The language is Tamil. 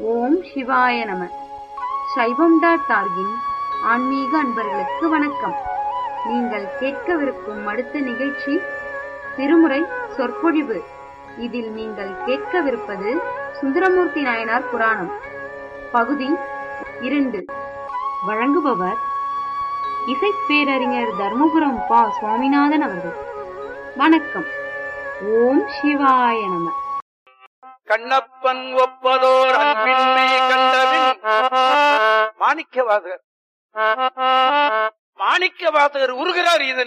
ஓம் சிவாய நம சைவம் டாட் டார்கின் ஆன்மீக அன்பர்களுக்கு வணக்கம் நீங்கள் கேட்கவிருக்கும் அடுத்த நிகழ்ச்சி திருமுறை சொற்பொழிவு இதில் நீங்கள் கேட்கவிருப்பது சுந்தரமூர்த்தி நாயனார் புராணம் பகுதி இரண்டு வழங்குபவர் இசைப்பேரறிஞர் தர்மபுரம் பா சுவாமிநாதன் அவர்கள் வணக்கம் ஓம் சிவாய நம கண்ணப்பன் ஒப்பதோர் அன்பின்மை கண்டபின் மாணிக்கவாதகர் மாணிக்கவாதகர் உருகிறார் இதன்